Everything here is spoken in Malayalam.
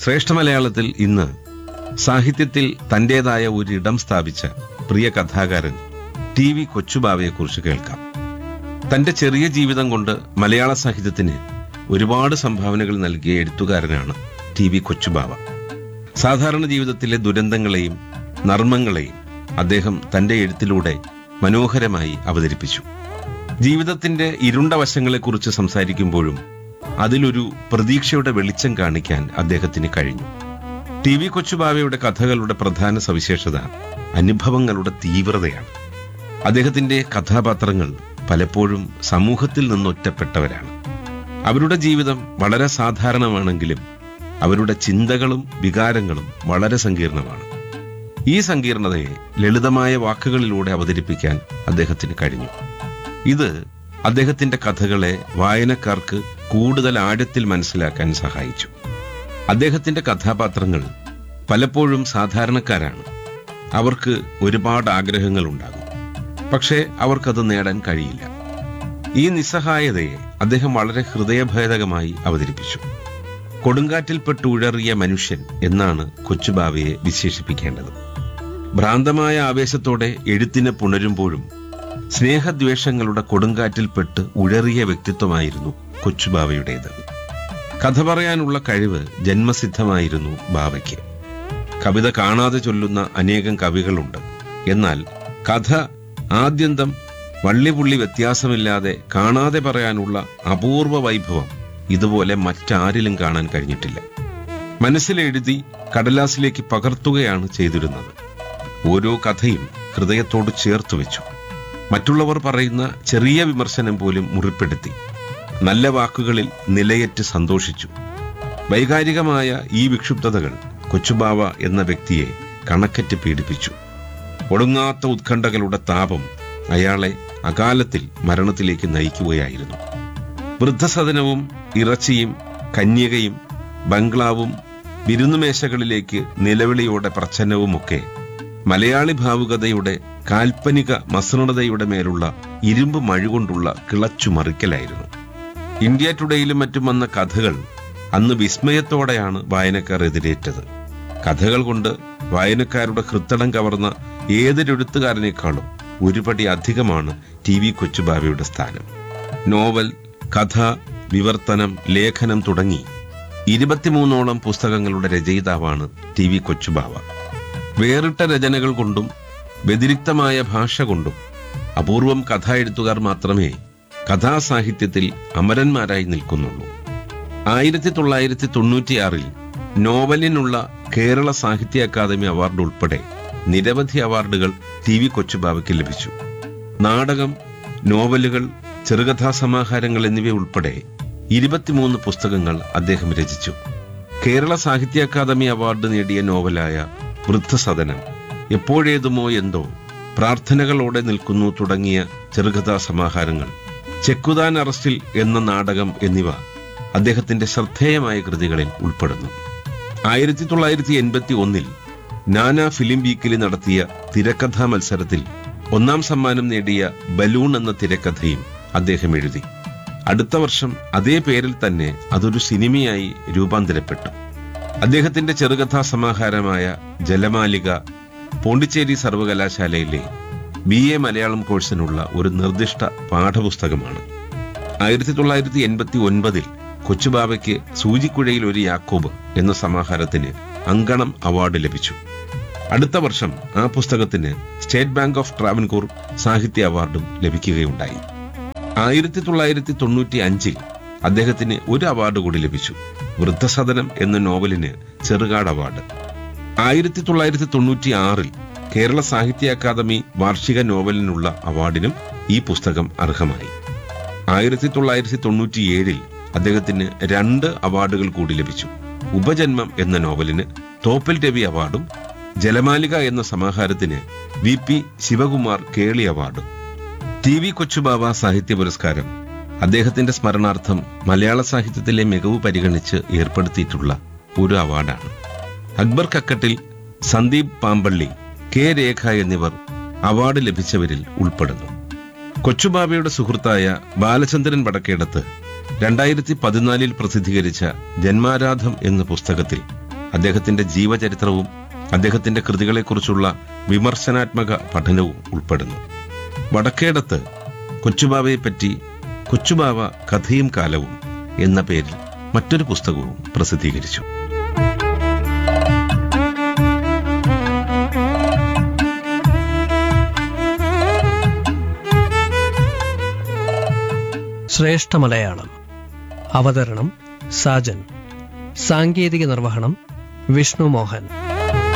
ശ്രേഷ്ഠ മലയാളത്തിൽ ഇന്ന് സാഹിത്യത്തിൽ തന്റേതായ ഒരിടം സ്ഥാപിച്ച പ്രിയ കഥാകാരൻ ടി വി കൊച്ചുബാവയെക്കുറിച്ച് കേൾക്കാം തന്റെ ചെറിയ ജീവിതം കൊണ്ട് മലയാള സാഹിത്യത്തിന് ഒരുപാട് സംഭാവനകൾ നൽകിയ എഴുത്തുകാരനാണ് ടി വി കൊച്ചുബാവ സാധാരണ ജീവിതത്തിലെ ദുരന്തങ്ങളെയും നർമ്മങ്ങളെയും അദ്ദേഹം തന്റെ എഴുത്തിലൂടെ മനോഹരമായി അവതരിപ്പിച്ചു ജീവിതത്തിന്റെ ഇരുണ്ട വശങ്ങളെക്കുറിച്ച് സംസാരിക്കുമ്പോഴും അതിലൊരു പ്രതീക്ഷയുടെ വെളിച്ചം കാണിക്കാൻ അദ്ദേഹത്തിന് കഴിഞ്ഞു ടി വി കൊച്ചുബാവയുടെ കഥകളുടെ പ്രധാന സവിശേഷത അനുഭവങ്ങളുടെ തീവ്രതയാണ് അദ്ദേഹത്തിന്റെ കഥാപാത്രങ്ങൾ പലപ്പോഴും സമൂഹത്തിൽ നിന്നൊറ്റപ്പെട്ടവരാണ് അവരുടെ ജീവിതം വളരെ സാധാരണമാണെങ്കിലും അവരുടെ ചിന്തകളും വികാരങ്ങളും വളരെ സങ്കീർണമാണ് ഈ സങ്കീർണതയെ ലളിതമായ വാക്കുകളിലൂടെ അവതരിപ്പിക്കാൻ അദ്ദേഹത്തിന് കഴിഞ്ഞു ഇത് അദ്ദേഹത്തിന്റെ കഥകളെ വായനക്കാർക്ക് കൂടുതൽ ആഴത്തിൽ മനസ്സിലാക്കാൻ സഹായിച്ചു അദ്ദേഹത്തിന്റെ കഥാപാത്രങ്ങൾ പലപ്പോഴും സാധാരണക്കാരാണ് അവർക്ക് ഒരുപാട് ആഗ്രഹങ്ങൾ ഉണ്ടാകും പക്ഷേ അവർക്കത് നേടാൻ കഴിയില്ല ഈ നിസ്സഹായതയെ അദ്ദേഹം വളരെ ഹൃദയഭേദകമായി അവതരിപ്പിച്ചു കൊടുങ്കാറ്റിൽപ്പെട്ട് ഉഴറിയ മനുഷ്യൻ എന്നാണ് കൊച്ചുബാവയെ വിശേഷിപ്പിക്കേണ്ടത് ഭ്രാന്തമായ ആവേശത്തോടെ എഴുത്തിനെ പുണരുമ്പോഴും സ്നേഹദ്വേഷങ്ങളുടെ കൊടുങ്കാറ്റിൽപ്പെട്ട് ഉഴറിയ വ്യക്തിത്വമായിരുന്നു കൊച്ചുബാവയുടേത് കഥ പറയാനുള്ള കഴിവ് ജന്മസിദ്ധമായിരുന്നു ബാവയ്ക്ക് കവിത കാണാതെ ചൊല്ലുന്ന അനേകം കവികളുണ്ട് എന്നാൽ കഥ ആദ്യന്തം വള്ളിപുള്ളി വ്യത്യാസമില്ലാതെ കാണാതെ പറയാനുള്ള അപൂർവ വൈഭവം ഇതുപോലെ മറ്റാരിലും കാണാൻ കഴിഞ്ഞിട്ടില്ല മനസ്സിലെഴുതി കടലാസിലേക്ക് പകർത്തുകയാണ് ചെയ്തിരുന്നത് ഓരോ കഥയും ഹൃദയത്തോട് ചേർത്തു വെച്ചു മറ്റുള്ളവർ പറയുന്ന ചെറിയ വിമർശനം പോലും മുറിപ്പെടുത്തി നല്ല വാക്കുകളിൽ നിലയറ്റ് സന്തോഷിച്ചു വൈകാരികമായ ഈ വിക്ഷുബ്ധതകൾ കൊച്ചുബാവ എന്ന വ്യക്തിയെ കണക്കറ്റ് പീഡിപ്പിച്ചു ഒടുങ്ങാത്ത ഉത്കണ്ഠകളുടെ താപം അയാളെ അകാലത്തിൽ മരണത്തിലേക്ക് നയിക്കുകയായിരുന്നു വൃദ്ധസദനവും ഇറച്ചിയും കന്യകയും ബംഗ്ലാവും വിരുന്നുമേശകളിലേക്ക് നിലവിളിയോടെ പ്രച്ഛന്നവുമൊക്കെ മലയാളി ഭാവുകതയുടെ കാൽപ്പനിക മസൃണതയുടെ മേലുള്ള ഇരുമ്പ് മഴുകൊണ്ടുള്ള കിളച്ചുമറിക്കലായിരുന്നു ഇന്ത്യ ടുഡേയിലും മറ്റും വന്ന കഥകൾ അന്ന് വിസ്മയത്തോടെയാണ് വായനക്കാർ എതിരേറ്റത് കഥകൾ കൊണ്ട് വായനക്കാരുടെ ഹൃത്തടം കവർന്ന ഏതൊരെഴുത്തുകാരനേക്കാളും ഒരുപടി അധികമാണ് ടി വി കൊച്ചുബാവയുടെ സ്ഥാനം നോവൽ കഥ വിവർത്തനം ലേഖനം തുടങ്ങി ഇരുപത്തിമൂന്നോളം പുസ്തകങ്ങളുടെ രചയിതാവാണ് ടി വി കൊച്ചുബാവ വേറിട്ട രചനകൾ കൊണ്ടും വ്യതിരിക്തമായ ഭാഷ കൊണ്ടും അപൂർവം കഥാ എഴുത്തുകാർ മാത്രമേ കഥാസാഹിത്യത്തിൽ അമരന്മാരായി നിൽക്കുന്നുള്ളൂ ആയിരത്തി തൊള്ളായിരത്തി തൊണ്ണൂറ്റിയാറിൽ നോവലിനുള്ള കേരള സാഹിത്യ അക്കാദമി അവാർഡ് ഉൾപ്പെടെ നിരവധി അവാർഡുകൾ ടി വി കൊച്ചുബാവയ്ക്ക് ലഭിച്ചു നാടകം നോവലുകൾ ചെറുകഥാ സമാഹാരങ്ങൾ എന്നിവ ഉൾപ്പെടെ ഇരുപത്തിമൂന്ന് പുസ്തകങ്ങൾ അദ്ദേഹം രചിച്ചു കേരള സാഹിത്യ അക്കാദമി അവാർഡ് നേടിയ നോവലായ വൃദ്ധസദനം എപ്പോഴേതുമോ എന്തോ പ്രാർത്ഥനകളോടെ നിൽക്കുന്നു തുടങ്ങിയ ചെറുകഥാ സമാഹാരങ്ങൾ ചെക്കുതാൻ അറസ്റ്റിൽ എന്ന നാടകം എന്നിവ അദ്ദേഹത്തിന്റെ ശ്രദ്ധേയമായ കൃതികളിൽ ഉൾപ്പെടുന്നു ആയിരത്തി തൊള്ളായിരത്തി എൺപത്തി ഒന്നിൽ നാനാ ഫിലിം വീക്കിലി നടത്തിയ തിരക്കഥാ മത്സരത്തിൽ ഒന്നാം സമ്മാനം നേടിയ ബലൂൺ എന്ന തിരക്കഥയും അദ്ദേഹം എഴുതി അടുത്ത വർഷം അതേ പേരിൽ തന്നെ അതൊരു സിനിമയായി രൂപാന്തരപ്പെട്ടു അദ്ദേഹത്തിന്റെ ചെറുകഥാ സമാഹാരമായ ജലമാലിക പോണ്ടിച്ചേരി സർവകലാശാലയിലെ ബി എ മലയാളം കോഴ്സിനുള്ള ഒരു നിർദ്ദിഷ്ട പാഠപുസ്തകമാണ് ആയിരത്തി തൊള്ളായിരത്തി എൺപത്തി ഒൻപതിൽ കൊച്ചുബാവയ്ക്ക് സൂചിക്കുഴയിൽ ഒരു യാക്കോബ് എന്ന സമാഹാരത്തിന് അങ്കണം അവാർഡ് ലഭിച്ചു അടുത്ത വർഷം ആ പുസ്തകത്തിന് സ്റ്റേറ്റ് ബാങ്ക് ഓഫ് ട്രാവൻകൂർ സാഹിത്യ അവാർഡും ലഭിക്കുകയുണ്ടായി ആയിരത്തി തൊള്ളായിരത്തി തൊണ്ണൂറ്റി അഞ്ചിൽ അദ്ദേഹത്തിന് ഒരു അവാർഡ് കൂടി ലഭിച്ചു വൃദ്ധസദനം എന്ന നോവലിന് ചെറുകാട് അവാർഡ് ആയിരത്തി തൊള്ളായിരത്തി തൊണ്ണൂറ്റി ആറിൽ കേരള സാഹിത്യ അക്കാദമി വാർഷിക നോവലിനുള്ള അവാർഡിനും ഈ പുസ്തകം അർഹമായി ആയിരത്തി തൊള്ളായിരത്തി തൊണ്ണൂറ്റിയേഴിൽ അദ്ദേഹത്തിന് രണ്ട് അവാർഡുകൾ കൂടി ലഭിച്ചു ഉപജന്മം എന്ന നോവലിന് തോപ്പൽ രവി അവാർഡും ജലമാലിക എന്ന സമാഹാരത്തിന് വി പി ശിവകുമാർ കേളി അവാർഡും ടി വി കൊച്ചുബാവ സാഹിത്യ പുരസ്കാരം അദ്ദേഹത്തിന്റെ സ്മരണാർത്ഥം മലയാള സാഹിത്യത്തിലെ മികവ് പരിഗണിച്ച് ഏർപ്പെടുത്തിയിട്ടുള്ള ഒരു അവാർഡാണ് അക്ബർ കക്കട്ടിൽ സന്ദീപ് പാമ്പള്ളി കെ രേഖ എന്നിവർ അവാർഡ് ലഭിച്ചവരിൽ ഉൾപ്പെടുന്നു കൊച്ചുബാബയുടെ സുഹൃത്തായ ബാലചന്ദ്രൻ വടക്കേടത്ത് രണ്ടായിരത്തി പതിനാലിൽ പ്രസിദ്ധീകരിച്ച ജന്മാരാധം എന്ന പുസ്തകത്തിൽ അദ്ദേഹത്തിന്റെ ജീവചരിത്രവും അദ്ദേഹത്തിന്റെ കൃതികളെക്കുറിച്ചുള്ള വിമർശനാത്മക പഠനവും ഉൾപ്പെടുന്നു വടക്കേടത്ത് കൊച്ചുബാവയെപ്പറ്റി കൊച്ചുബാവ കഥയും കാലവും എന്ന പേരിൽ മറ്റൊരു പുസ്തകവും പ്രസിദ്ധീകരിച്ചു ശ്രേഷ്ഠ മലയാളം അവതരണം സാജൻ സാങ്കേതിക നിർവഹണം വിഷ്ണു മോഹൻ